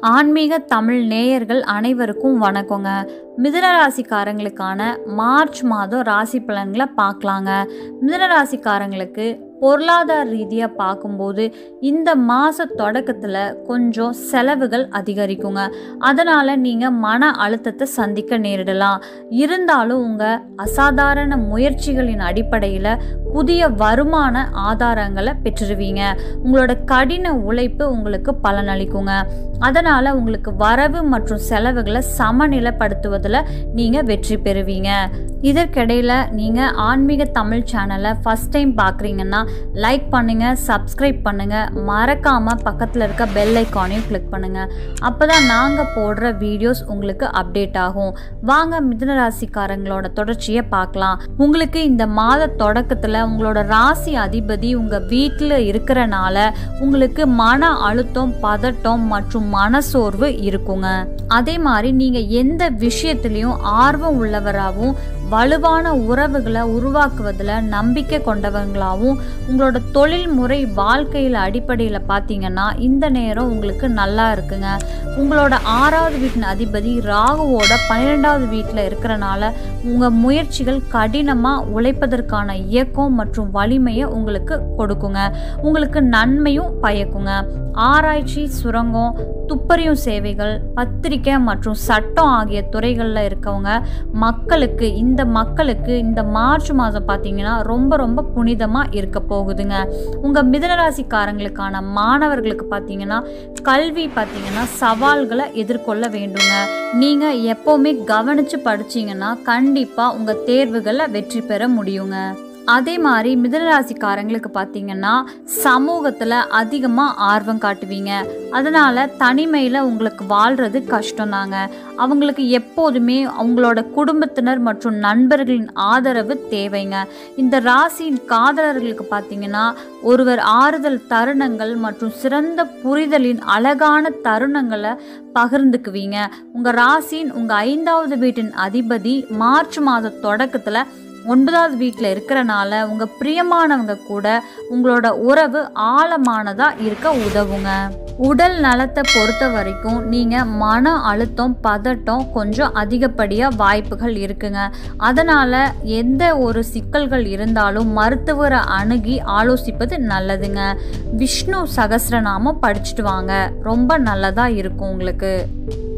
ஆன்மீக தமிழ் நேயர்கள் அனைவருக்கும் வணக்கங்க மிதுன ராசிக்காரங்களுக்கான மார்ச் மாதம் ராசி பலன்களை பார்க்கலாங்க மிதுன ராசிக்காரங்களுக்கு பொருளாதார ரீதியாக பார்க்கும்போது இந்த மாத தொடக்கத்தில் கொஞ்சம் செலவுகள் அதிகரிக்குங்க அதனால் நீங்கள் மன அழுத்தத்தை சந்திக்க நேரிடலாம் இருந்தாலும் உங்கள் அசாதாரண முயற்சிகளின் அடிப்படையில் புதிய வருமான ஆதாரங்களை பெற்றுருவீங்க உங்களோட கடின உழைப்பு உங்களுக்கு பலனளிக்குங்க அதனால் உங்களுக்கு வரவு மற்றும் செலவுகளை சமநிலைப்படுத்துவதில் நீங்கள் வெற்றி பெறுவீங்க இதற்கிடையில் நீங்கள் ஆன்மீக தமிழ் சேனலை ஃபஸ்ட் டைம் பார்க்குறீங்கன்னா லைக் பண்ணுங்கள் சப்ஸ்கிரைப் பண்ணுங்கள் மறக்காமல் பக்கத்தில் இருக்க பெல் ஐக்கானையும் கிளிக் பண்ணுங்கள் அப்போ தான் நாங்கள் போடுற வீடியோஸ் உங்களுக்கு அப்டேட் ஆகும் வாங்க மிதுன ராசிக்காரங்களோட தொடர்ச்சியை பார்க்கலாம் உங்களுக்கு இந்த மாத தொடக்கத்தில் உங்களோட ராசி அதிபதி உங்கள் வீட்டில் இருக்கிறனால உங்களுக்கு மன அழுத்தம் பதட்டம் மற்றும் மனசோர்வு இருக்குங்க அதே மாதிரி நீங்கள் எந்த விஷயத்துலையும் ஆர்வம் உள்ளவராகவும் வலுவான உறவுகளை உருவாக்குவதில் நம்பிக்கை கொண்டவங்களாகவும் உங்களோட தொழில்முறை வாழ்க்கையில் அடிப்படையில் பார்த்தீங்கன்னா இந்த நேரம் உங்களுக்கு நல்லா இருக்குங்க உங்களோட ஆறாவது வீட்டின் அதிபதி ராகுவோட பன்னிரெண்டாவது வீட்டில் இருக்கிறனால உங்கள் முயற்சிகள் கடினமாக உழைப்பதற்கான இயக்கம் மற்றும் வலிமையை உங்களுக்கு கொடுக்குங்க உங்களுக்கு நன்மையும் பயக்குங்க ஆராய்ச்சி சுரங்கம் துப்பறியும் சேவைகள் பத்திரிக்கை மற்றும் சட்டம் ஆகிய துறைகளில் இருக்கவங்க மக்களுக்கு இந்த மக்களுக்கு இந்த மார்ச் மாதம் பார்த்தீங்கன்னா ரொம்ப ரொம்ப புனிதமாக இருக்க போகுதுங்க உங்கள் மிதனராசிக்காரங்களுக்கான மாணவர்களுக்கு பார்த்தீங்கன்னா கல்வி பார்த்தீங்கன்னா சவால்களை எதிர்கொள்ள வேண்டுங்க நீங்கள் எப்போவுமே கவனித்து படிச்சீங்கன்னா கண்டிப்பாக உங்கள் தேர்வுகளில் வெற்றி பெற முடியுங்க அதே மாதிரி மிதனராசிக்காரங்களுக்கு பார்த்தீங்கன்னா சமூகத்தில் அதிகமாக ஆர்வம் காட்டுவீங்க அதனால் தனிமையில் உங்களுக்கு வாழ்கிறது கஷ்டம்தாங்க அவங்களுக்கு எப்போதுமே அவங்களோட குடும்பத்தினர் மற்றும் நண்பர்களின் ஆதரவு தேவைங்க இந்த ராசியின் காதலர்களுக்கு பார்த்தீங்கன்னா ஒருவர் ஆறுதல் தருணங்கள் மற்றும் சிறந்த புரிதலின் அழகான தருணங்களை பகிர்ந்துக்குவீங்க உங்கள் ராசியின் உங்கள் ஐந்தாவது வீட்டின் அதிபதி மார்ச் மாத தொடக்கத்தில் ஒன்பதாவது வீட்டில் இருக்கிறனால உங்கள் பிரியமானவங்க கூட உங்களோட உறவு ஆழமானதாக இருக்க உதவுங்க உடல் நலத்தை பொறுத்த வரைக்கும் நீங்கள் மன அழுத்தம் பதட்டம் கொஞ்சம் அதிகப்படியாக வாய்ப்புகள் இருக்குங்க அதனால் எந்த ஒரு சிக்கல்கள் இருந்தாலும் மருத்துவரை அணுகி ஆலோசிப்பது நல்லதுங்க விஷ்ணு சகசிரநாமம் படிச்சுட்டு வாங்க ரொம்ப நல்லதாக இருக்கும் உங்களுக்கு